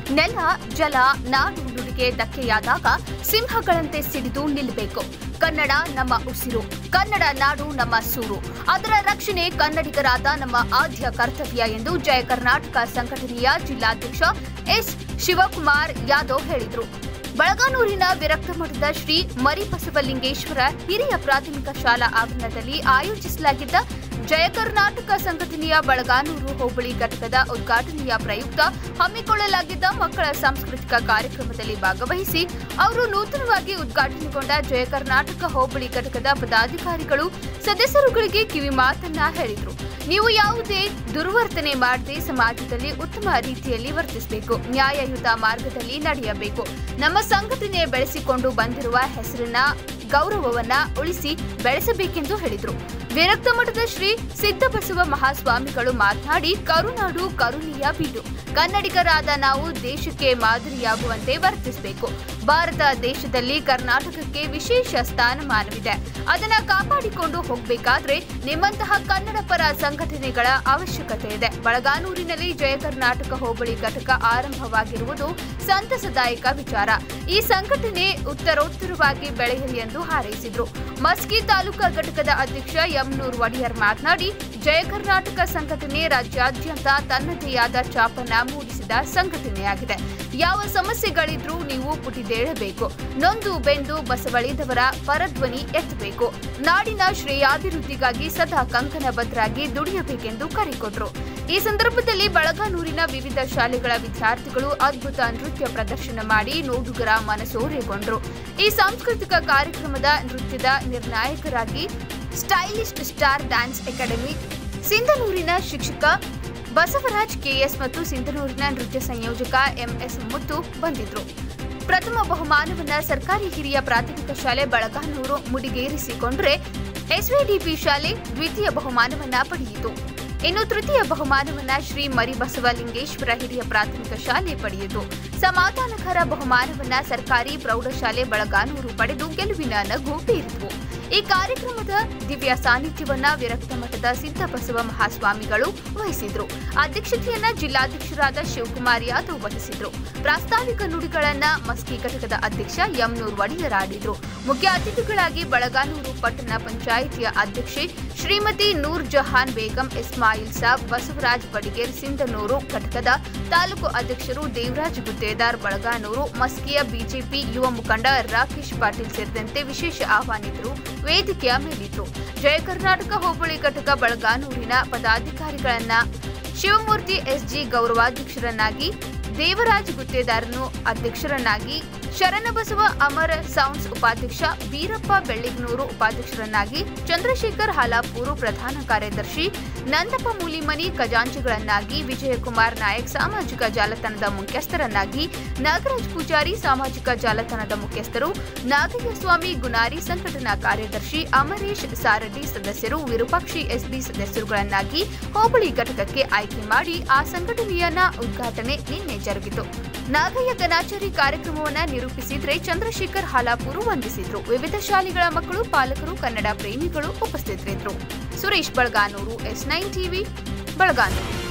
ನೆಲ ಜಲ ನಾಡು ನುಡಿಗೆ ಧಕ್ಕೆಯಾದಾಗ ಸಿಂಹಗಳಂತೆ ಸಿಡಿದು ನಿಲ್ಲಬೇಕು ಕನ್ನಡ ನಮ್ಮ ಉಸಿರು ಕನ್ನಡ ನಾಡು ನಮ್ಮ ಸೂರು ಅದರ ರಕ್ಷಣೆ ಕನ್ನಡಿಗರಾದ ನಮ್ಮ ಆದ್ಯ ಕರ್ತವ್ಯ ಎಂದು ಜಯ ಕರ್ನಾಟಕ ಸಂಘಟನೆಯ ಜಿಲ್ಲಾಧ್ಯಕ್ಷ ಎಸ್ ಶಿವಕುಮಾರ್ ಯಾದವ್ ಹೇಳಿದರು ಬಳಗಾನೂರಿನ ವಿರಕ್ತ ಮಠದ ಶ್ರೀ ಮರಿಬಸವಲಿಂಗೇಶ್ವರ ಹಿರಿಯ ಪ್ರಾಥಮಿಕ ಶಾಲಾ ಆವರಣದಲ್ಲಿ ಆಯೋಜಿಸಲಾಗಿದ್ದ ಜಯ ಕರ್ನಾಟಕ ಸಂಘಟನೆಯ ಬಳಗಾನೂರು ಹೋಬಳಿ ಘಟಕದ ಉದ್ಘಾಟನೆಯ ಪ್ರಯುಕ್ತ ಹಮ್ಮಿಕೊಳ್ಳಲಾಗಿದ್ದ ಮಕ್ಕಳ ಸಾಂಸ್ಕೃತಿಕ ಕಾರ್ಯಕ್ರಮದಲ್ಲಿ ಭಾಗವಹಿಸಿ ಅವರು ನೂತನವಾಗಿ ಉದ್ಘಾಟನೆಗೊಂಡ ಜಯ ಕರ್ನಾಟಕ ಹೋಬಳಿ ಘಟಕದ ಪದಾಧಿಕಾರಿಗಳು ಸದಸ್ಯರುಗಳಿಗೆ ಕಿವಿ ಮಾತನ್ನ ಹೇಳಿದರು ನೀವು ಯಾವುದೇ ದುರ್ವರ್ತನೆ ಮಾಡದೆ ಸಮಾಜದಲ್ಲಿ ಉತ್ತಮ ರೀತಿಯಲ್ಲಿ ವರ್ತಿಸಬೇಕು ನ್ಯಾಯಯುತ ಮಾರ್ಗದಲ್ಲಿ ನಡೆಯಬೇಕು ನಮ್ಮ ಸಂಘಟನೆ ಬೆಳೆಸಿಕೊಂಡು ಬಂದಿರುವ ಹೆಸರನ್ನ ಗೌರವವನ್ನ ಉಳಿಸಿ ಬೆಳೆಸಬೇಕೆಂದು ಹೇಳಿದರು ವಿರಕ್ತ ಮಠದ ಶ್ರೀ ಸಿದ್ದಬಸವ ಮಹಾಸ್ವಾಮಿಗಳು ಮಾತನಾಡಿ ಕರುನಾಡು ಕರುಣೆಯ ಬೀಡು ಕನ್ನಡಿಗರಾದ ನಾವು ದೇಶಕ್ಕೆ ಮಾದರಿಯಾಗುವಂತೆ ವರ್ತಿಸಬೇಕು ಭಾರತ ದೇಶದಲ್ಲಿ ಕರ್ನಾಟಕಕ್ಕೆ ವಿಶೇಷ ಸ್ಥಾನಮಾನವಿದೆ ಅದನ್ನ ಕಾಪಾಡಿಕೊಂಡು ಹೋಗಬೇಕಾದ್ರೆ ನಿಮ್ಮಂತಹ ಕನ್ನಡ ಪರ ಸಂಘಟನೆಗಳ ಅವಶ್ಯಕತೆ ಇದೆ ಬಳಗಾನೂರಿನಲ್ಲಿ ಜಯ ಕರ್ನಾಟಕ ಹೋಬಳಿ ಘಟಕ ಆರಂಭವಾಗಿರುವುದು ಸಂತಸದಾಯಕ ವಿಚಾರ ಈ ಸಂಘಟನೆ ಉತ್ತರೋತ್ತರವಾಗಿ ಬೆಳೆಯಲಿ ಎಂದು ಹಾರೈಸಿದರು ಮಸ್ಕಿ ತಾಲೂಕಾ ಘಟಕದ ಅಧ್ಯಕ್ಷ ಯಮನೂರ್ ಒಡೆಯರ್ ಮಾತನಾಡಿ ಜಯ ಕರ್ನಾಟಕ ಸಂಘಟನೆ ರಾಜ್ಯಾದ್ಯಂತ ತನ್ನದೇ ಆದ ಛಾಪನ್ನ ಮೂಡಿಸಿದ ಸಂಘಟನೆಯಾಗಿದೆ ಯಾವ ಸಮಸ್ಯೆಗಳಿದ್ರೂ ನೀವು ಪುಟಿದೇಳಬೇಕು ನೊಂದು ಬೆಂದು ಬಸವಳಿದವರ ಪರಧ್ವನಿ ಎತ್ತಬೇಕು ನಾಡಿನ ಶ್ರೇಯಾಭಿವೃದ್ಧಿಗಾಗಿ ಸದಾ ಕಂಕಣಬದ್ಧರಾಗಿ ದುಡಿಯಬೇಕೆಂದು ಕರೆಕೊಟ್ರು ಈ ಸಂದರ್ಭದಲ್ಲಿ ಬಳಗಾನೂರಿನ ವಿವಿಧ ಶಾಲೆಗಳ ವಿದ್ಯಾರ್ಥಿಗಳು ಅದ್ಭುತ ನೃತ್ಯ ಪ್ರದರ್ಶನ ಮಾಡಿ ನೋಡುಗರ ಮನಸೂರೆಗೊಂಡ್ರು ಈ ಸಾಂಸ್ಕೃತಿಕ ಕಾರ್ಯಕ್ರಮದ ನೃತ್ಯದ ನಿರ್ಣಾಯಕರಾಗಿ ಸ್ಟೈಲಿಸ್ಟ್ ಸ್ಟಾರ್ ಡ್ಯಾನ್ಸ್ ಅಕಾಡೆಮಿ ಸಿಂಧನೂರಿನ ಶಿಕ್ಷಕ ಬಸವರಾಜ್ ಕೆಎಸ್ ಮತ್ತು ಸಿಂಧನೂರಿನ ನೃತ್ಯ ಸಂಯೋಜಕ ಎಂಎಸ್ ಮುತ್ತು ಬಂದಿದ್ರು ಪ್ರಥಮ ಬಹುಮಾನವನ್ನ ಸರ್ಕಾರಿ ಹಿರಿಯ ಪ್ರಾಥಮಿಕ ಶಾಲೆ ಬಳಗಾನೂರು ಮುಡಿಗೇರಿಸಿಕೊಂಡ್ರೆ ಎಸ್ವಿಡಿಪಿ ಶಾಲೆ ದ್ವಿತೀಯ ಬಹುಮಾನವನ್ನ ಪಡೆಯಿತು ಇನ್ನು ತೃತೀಯ ಬಹುಮಾನವನ್ನ ಶ್ರೀ ಮರಿಬಸವಲಿಂಗೇಶ್ವರ ಹಿರಿಯ ಪ್ರಾಥಮಿಕ ಶಾಲೆ ಪಡೆಯಿತು ಸಮಾಧಾನಕರ ಬಹುಮಾನವನ್ನ ಸರ್ಕಾರಿ ಪ್ರೌಢಶಾಲೆ ಬಳಗಾನೂರು ಪಡೆದು ಗೆಲುವಿನ ನಗು ಬೀರಿತು ಈ ಕಾರ್ಯಕ್ರಮದ ದಿವ್ಯ ಸಾನ್ನಿಧ್ಯವನ್ನ ವಿರಕ್ತ ಮಠದ ಸಿದ್ದಬಸವ ಮಹಾಸ್ವಾಮಿಗಳು ವಹಿಸಿದ್ರು ಅಧ್ಯಕ್ಷತೆಯನ್ನ ಜಿಲ್ಲಾಧ್ಯಕ್ಷರಾದ ಶಿವಕುಮಾರ್ ಯಾದವ್ ವಹಿಸಿದ್ರು ಪ್ರಾಸ್ತಾವಿಕ ನುಡಿಗಳನ್ನ ಮಸ್ಕಿ ಘಟಕದ ಅಧ್ಯಕ್ಷ ಯಮನೂರ್ ಒಡೆಯರ್ ಆಡಿದ್ರು ಮುಖ್ಯ ಅತಿಥಿಗಳಾಗಿ ಬಳಗಾನೂರು ಪಟ್ಟಣ ಪಂಚಾಯಿತಿಯ ಅಧ್ಯಕ್ಷೆ ಶ್ರೀಮತಿ ನೂರ್ ಜಹಾನ್ ಬೇಗಂ ಇಸ್ಮಾಯಿಲ್ ಸಾಬ್ ಬಸವರಾಜ್ ಬಡಿಗೇರ್ ಸಿಂಧನೂರು ಘಟಕದ ತಾಲೂಕು ಅಧ್ಯಕ್ಷರು ದೇವರಾಜ್ ಗುತ್ತೇದಾರ್ ಬಳಗಾನೂರು ಮಸ್ಕಿಯ ಬಿಜೆಪಿ ಯುವ ಮುಖಂಡ ರಾಕೇಶ್ ಪಾಟೀಲ್ ಸೇರಿದಂತೆ ವಿಶೇಷ ಆಹ್ವಾನಿತರು ವೇದಿಕೆಯ ಮೇಲಿದ್ರು ಜಯ ಕರ್ನಾಟಕ ಹೋಬಳಿ ಘಟಕ ಬಳಗಾನೂರಿನ ಪದಾಧಿಕಾರಿಗಳನ್ನ ಶಿವಮೂರ್ತಿ ಎಸ್ಜಿ ಗೌರವಾಧ್ಯಕ್ಷರನ್ನಾಗಿ ದೇವರಾಜ್ ಗುತ್ತೇದಾರನು ಅಧ್ಯಕ್ಷರನ್ನಾಗಿ ಶರಣಬಸವ ಅಮರ ಸೌಂಡ್ಸ್ ಉಪಾಧ್ಯಕ್ಷ ವೀರಪ್ಪ ಬೆಳ್ಳಿಗ್ನೂರು ಉಪಾಧ್ಯಕ್ಷರನ್ನಾಗಿ ಚಂದ್ರಶೇಖರ್ ಹಾಲಾಪೂರು ಪ್ರಧಾನ ಕಾರ್ಯದರ್ಶಿ ನಂದಪ್ಪ ಮೂಲಿಮನಿ ಖಜಾಂಚಿಗಳನ್ನಾಗಿ ವಿಜಯಕುಮಾರ್ ನಾಯಕ್ ಸಾಮಾಜಿಕ ಜಾಲತಾಣದ ಮುಖ್ಯಸ್ಥರನ್ನಾಗಿ ನಾಗರಾಜ್ ಪೂಜಾರಿ ಸಾಮಾಜಿಕ ಜಾಲತಾಣದ ಮುಖ್ಯಸ್ಥರು ನಾಗಯ್ಯ ಸ್ವಾಮಿ ಗುನಾರಿ ಸಂಘಟನಾ ಕಾರ್ಯದರ್ಶಿ ಅಮರೇಶ್ ಸಾರಡಿ ಸದಸ್ಯರು ವಿರೂಪಾಕ್ಷಿ ಎಸ್ಬಿ ಸದಸ್ಯರುಗಳನ್ನಾಗಿ ಹೋಬಳಿ ಘಟಕಕ್ಕೆ ಆಯ್ಕೆ ಮಾಡಿ ಆ ಸಂಘಟನೆಯನ್ನ ಉದ್ಘಾಟನೆ ನಿನ್ನೆ ಜರುಗಿತು ನಾಗಯ್ಯ ಗಣಾಚಾರಿ ಕಾರ್ಯಕ್ರಮವನ್ನ ನಿರೂಪಿಸಿದ್ರೆ ಚಂದ್ರಶೇಖರ್ ಹಾಲಾಪುರು ವಂದಿಸಿದ್ರು ವಿವಿಧ ಶಾಲೆಗಳ ಮಕ್ಕಳು ಪಾಲಕರು ಕನ್ನಡ ಪ್ರೇಮಿಗಳು ಉಪಸ್ಥಿತರಿದ್ದರು Suresh Balaganur S nine TV Balaganur